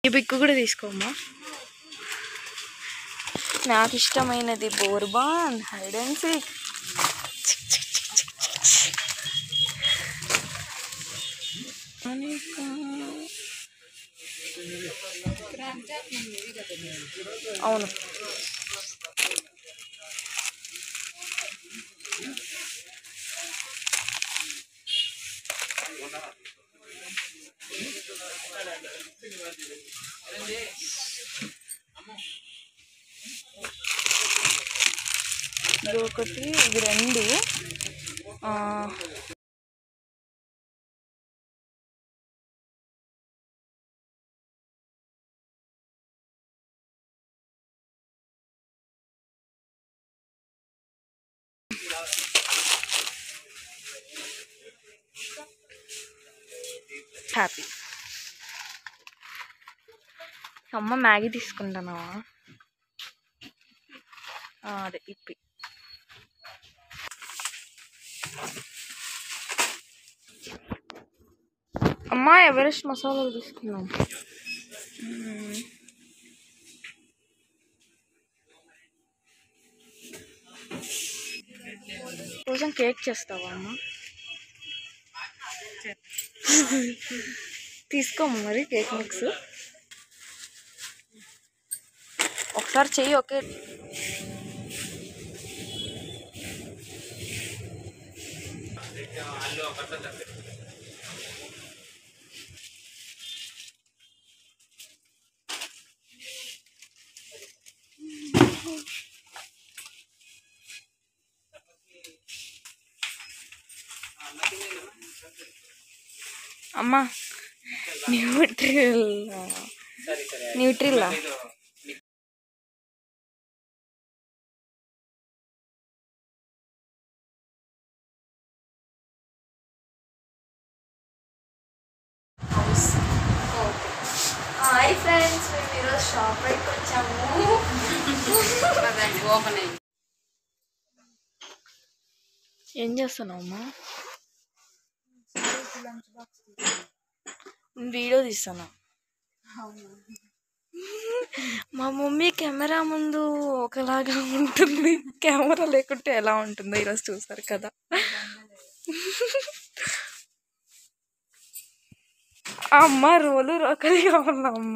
ఈ బిక్కు కూడా తీసుకోమ్మా నాకు ఇష్టమైనది బోర్బాన్ హైడ్ అండ్ సీక్ అవును ఇది ఒకటి ఇది రెండు ఆ, హ్యాపీ అమ్మ మ్యాగీ తీసుకుంటానావా ఆ, అదే ఇప్పి అమ్మా ఎవరెస్ట్ మసాలాలు తీసుకున్నాం మ్మ్. కోసం కేక్ చేస్తావా అమ్మ తీసుకోము మరి కేక్ మిక్స్ ఒకసారి చెయ్యి ఒకే అమ్మా న్యూట్రిల్ న్యూట్రిల్లా హాయ్ ఫ్రెండ్స్ మేము ఈరోజు షాప్ బయటకు వచ్చాము ఓపెన్ అయింది ఏం చేస్తున్నావు అమ్మా వీడియో తీస్తాను మా మమ్మీ కెమెరా ముందు ఒకలాగా ఉంటుంది కెమెరా లేకుంటే ఎలా ఉంటుందో ఈరోజు చూసారు కదా అమ్మ రోలు రోకలి కావాలా అమ్మ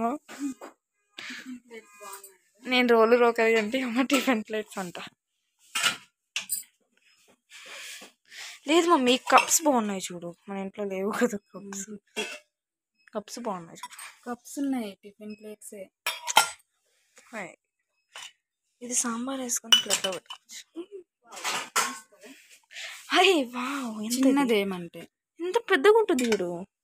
నేను రోలు రోకలి అంటే అమ్మ టిఫిన్ ప్లేట్స్ అంట లేదు మమ్మీ కప్స్ బాగున్నాయి చూడు మన ఇంట్లో లేవు కదా కప్స్ కప్స్ బాగున్నాయి చూడు కప్స్ ఉన్నాయి టిఫిన్ ప్లేట్స్ హాయ్. ఇది సాంబార్ వేసుకొని ప్లేట్లో పెట్టుకోవచ్చు హాయ్ వావ్ ఎంత ఇది? చిన్నదేమంటే ఎంత పెద్దగా ఉంటుంది చూడు